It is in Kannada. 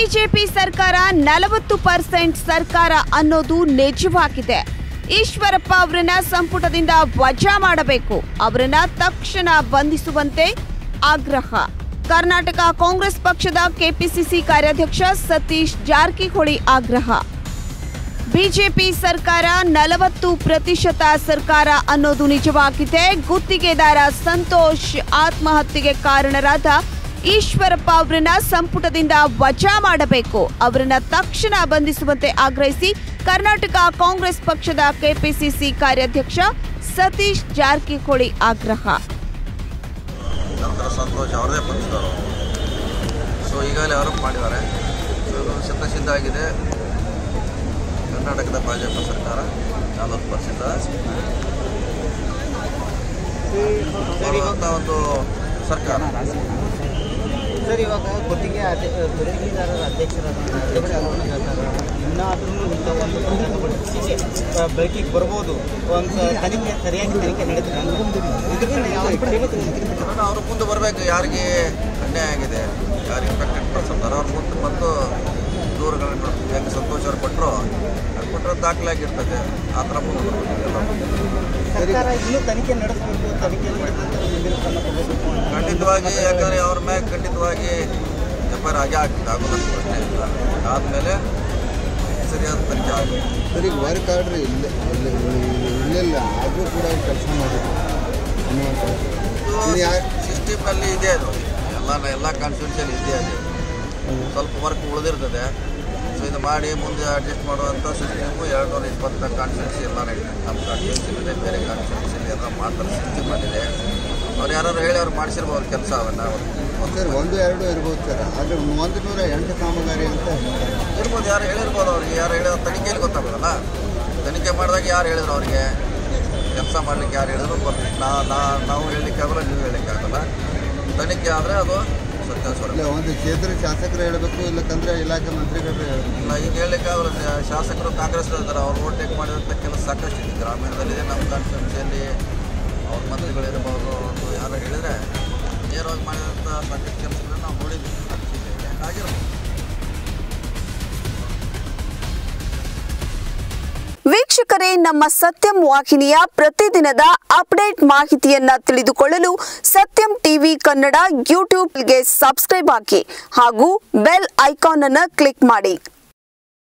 ಬಿಜೆಪಿ ಸರ್ಕಾರ ನಲವತ್ತು ಪರ್ಸೆಂಟ್ ಸರ್ಕಾರ ಅನ್ನೋದು ನಿಜವಾಗಿದೆ ಈಶ್ವರಪ್ಪ ಅವರನ್ನ ಸಂಪುಟದಿಂದ ವಜಾ ಮಾಡಬೇಕು ಅವರನ್ನ ತಕ್ಷಣ ಬಂಧಿಸುವಂತೆ ಆಗ್ರಹ ಕರ್ನಾಟಕ ಕಾಂಗ್ರೆಸ್ ಪಕ್ಷದ ಕೆಪಿಸಿಸಿ ಕಾರ್ಯಾಧ್ಯಕ್ಷ ಸತೀಶ್ ಜಾರಕಿಹೊಳಿ ಆಗ್ರಹ ಬಿಜೆಪಿ ಸರ್ಕಾರ ನಲವತ್ತು ಪ್ರತಿಶತ ಸರ್ಕಾರ ಅನ್ನೋದು ನಿಜವಾಗಿದೆ ಗುತ್ತಿಗೆದಾರ ಸಂತೋಷ್ ಆತ್ಮಹತ್ಯೆಗೆ ಕಾರಣರಾದ ಈಶ್ವರಪ್ಪ ಅವರನ್ನ ಸಂಪುಟದಿಂದ ವಜಾ ಮಾಡಬೇಕು ಅವರನ್ನ ತಕ್ಷಣ ಬಂಧಿಸುವಂತೆ ಆಗ್ರಹಿಸಿ ಕರ್ನಾಟಕ ಕಾಂಗ್ರೆಸ್ ಪಕ್ಷದ ಕೆಪಿಸಿಸಿ ಕಾರ್ಯಾಧ್ಯಕ್ಷ ಸತೀಶ್ ಜಾರಕಿಹೊಳಿ ಆಗ್ರಹ ನಂತರ ಸಂತೋಷ್ ಅವರದೇ ಪಕ್ಷದವರು ಸೊ ಈಗಾಗಲೇ ಆರೋಪ ಮಾಡಿದ್ದಾರೆ ಸೊ ಇದು ಸಿದ್ಧ ಆಗಿದೆ ಕರ್ನಾಟಕದ ಭಾಜಪ ಸರ್ಕಾರ ನಲವತ್ತು ಪರ್ಸೆಂಟ್ ಬರುವಂಥ ಒಂದು ಸರ್ಕಾರ ಸರ್ ಇವಾಗ ಗುತ್ತಿಗೆ ಅಧ್ಯ ಗುತ್ತಿಗೆದಾರರ ಅಧ್ಯಕ್ಷರಾದ ಅಧ್ಯಕ್ಷ ಅವ್ರನ್ನ ಹೇಳ್ತಾರೆ ಇನ್ನಾದ್ರೂ ಇಂಥ ಒಂದು ಪ್ರಕರಣಗಳು ಆ, ಬೆಳಕಿಗೆ ಬರ್ಬೋದು ಒಂದು ತನಿಖೆ ಸರಿಯಾಗಿ ತನಿಖೆ ನಡೆದಿಲ್ಲ ಇದರಿಂದ ಯಾವ ಕಾರಣ ಅವರು ಮುಂದೆ ಬರಬೇಕು ಯಾರಿಗೆ ಅನ್ಯಾಯ ಆಗಿದೆ ಯಾರು ಇನ್ಫೆಕ್ಟೆಡ್ ಪರ್ಸನ್ ಅವ್ರ ಮುಂದೆ ಬಂದು ದೂರುಗಳನ್ನ ಕೊಡ್ಬೇಕು ಹೆಂಗೆ ಸಂತೋಷ ಅವ್ರು ಕೊಟ್ಟರು ಅದು ಕೊಟ್ಟರೆ ದಾಖಲಾಗಿರ್ತದೆ ಆ ಥರ ಮುಂದೆ ಬರಬೇಕು ಎಲ್ಲ ಸರ್ಕಾರ ಇನ್ನೂ ತನಿಖೆ ನಡೆಸಬೇಕು ತನಿಖೆ ನಡೆದ ನಂತರ ಮುಂದಿನ ಕ್ರಮ ತಗೋಬೇಕು ಅಂತ ಖಂಡಿತವಾಗಿ ಯಾಕಂದರೆ ಅವ್ರ ಮ್ಯಾಗ ಖಂಡಿತವಾಗಿ ಎಫ್ ಐ ಆರ್ ಆಗೇ ಆಗ್ತದೆ ಆಗೋದು ಪ್ರಶ್ನೆ ಇಲ್ಲ ಆದಮೇಲೆ ಸರಿಯಾದ ತನಿಖೆ ಆಗುತ್ತೆ ಸರ್ ಈಗ ವರ್ಕ್ ಆರ್ಡ್ರ್ ಇಲ್ಲ ಇಲ್ಲಿಲ್ಲ ಆದರೂ ಕೂಡ ಕೆಲಸ ಮಾಡಿದ್ರು ಅನ್ನುವಂಥದ್ದು ಇದು ಯಾರು ಸಿಸ್ಟಮ್ನಲ್ಲಿ ಇದೆ ಅದು ಎಲ್ಲ ಎಲ್ಲ ಕಾನ್ಸ್ಟಿಟ್ಯೂನ್ಸಿಯಲ್ಲಿ ಇದೆ ಅದು ಸ್ವಲ್ಪ ವರ್ಕ್ ಉಳಿದಿರ್ತದೆ ಸೊ ಇದು ಮಾಡಿ ಮುಂದೆ ಅಡ್ಜಸ್ಟ್ ಮಾಡುವಂಥ ಸಿಸ್ಟಮು ಎರಡು ನೂರ ಇಪ್ಪತ್ತ ಕಾನ್ಸ್ಟಿಟ್ಯೂನ್ಸಿ ಎಲ್ಲ ನಡೀತದೆ ನಮ್ಮ ಕಾನ್ಸ್ಟಿಟ್ಯೂನ್ಸಿಲಿದೆ ಬೇರೆ ಕಾನ್ಸ್ಟಿಟ್ಯೂನ್ಸಿಲಿ ಎಲ್ಲ ಮಾಡ್ತಾರೆ ಸಿಸ್ಟಮ್ ಬಂದಿದೆ ಅವ್ರು ಯಾರು ಹೇಳಿ ಅವ್ರು ಮಾಡಿಸಿರ್ಬೋದು ಕೆಲಸ ಅವೆಲ್ಲ ಅವ್ರು ಸರ್ ಒಂದು ಎರಡು ಇರ್ಬೋದು ಸರ್ ಆದರೆ ಒಂದು ನೂರ ಎಂಟು ಕಾಮಗಾರಿ ಅಂತ ಹೇಳ್ತಾರೆ ಇರ್ಬೋದು ಯಾರು ಹೇಳಿರ್ಬೋದು ಅವ್ರಿಗೆ ಯಾರು ಹೇಳಿದ್ರು ತನಿಖೆಯಲ್ಲಿ ಗೊತ್ತಾಗೋದಲ್ಲ ತನಿಖೆ ಮಾಡಿದಾಗ ಯಾರು ಹೇಳಿದ್ರು ಅವ್ರಿಗೆ ಕೆಲಸ ಮಾಡ್ಲಿಕ್ಕೆ ಯಾರು ಹೇಳಿದ್ರು ಗೊತ್ತು ನಾ ನಾ- ನಾವು ಹೇಳಲಿಕ್ಕೆ ಆಗೋಲ್ಲ ನೀವು ಹೇಳಲಿಕ್ಕೆ ಆಗೋಲ್ಲ ತನಿಖೆ ಆದರೆ ಅದು ಸತ್ಯಾಂಶ ಇಲ್ಲ ಒಂದು ಕ್ಷೇತ್ರ ಶಾಸಕರು ಹೇಳಬೇಕು ಇಲ್ಲಕ್ಕಂದ್ರೆ ಇಲಾಖೆ ಮಂತ್ರಿಗಳು ಹೇಳ್ಬೇಕು ಇಲ್ಲ ಈಗ ಹೇಳಲಿಕ್ಕೆ ಆಗೋಲ್ಲ ಶಾ- ಶಾಸಕರು ಕಾಂಗ್ರೆಸ್ ಇದ್ದಾರೆ ಅವ್ರು ಓಟೇಕ್ ಮಾಡಿರೋಂಥ ಕೆಲಸ ಸಾಕಷ್ಟು ಇದೆ ಗ್ರಾಮೀಣದಲ್ಲಿದೆ ನಮ್ಮ ಕಾನ್ಸ್ಟಿಟ್ಯೂನ್ಸಿಯಲ್ಲಿ ಅವ್ರ ಮಂತ್ರಿಗಳಿರ್ಬೋದು ಒಂದು ಯಾರು ಹೇಳಿದರೆ ನೇರವಾಗಿ ಮಾಡಿರೋಂಥ ಸಾಕಷ್ಟು ಕೆಲಸಗಳನ್ನ ನಾವು ನೋಡಿದ್ವಿ ಆಗಿರ್ಬೋದು ವೀಕ್ಷಕರೇ ನಮ್ಮ ಸತ್ಯಂ ವಾಹಿನಿಯ ಪ್ರತಿದಿನದ ಅಪ್ಡೇಟ್ ಮಾಹಿತಿಯನ್ನ ತಿಳಿದುಕೊಳ್ಳಲು ಸತ್ಯಂ ಟಿವಿ ಕನ್ನಡ ಯೂಟ್ಯೂಬ್ಗೆ ಸಬ್ಸ್ಕ್ರೈಬ್ ಆಗಿ ಹಾಗೂ ಬೆಲ್ ಐಕಾನ್ ಅನ್ನು ಕ್ಲಿಕ್ ಮಾಡಿ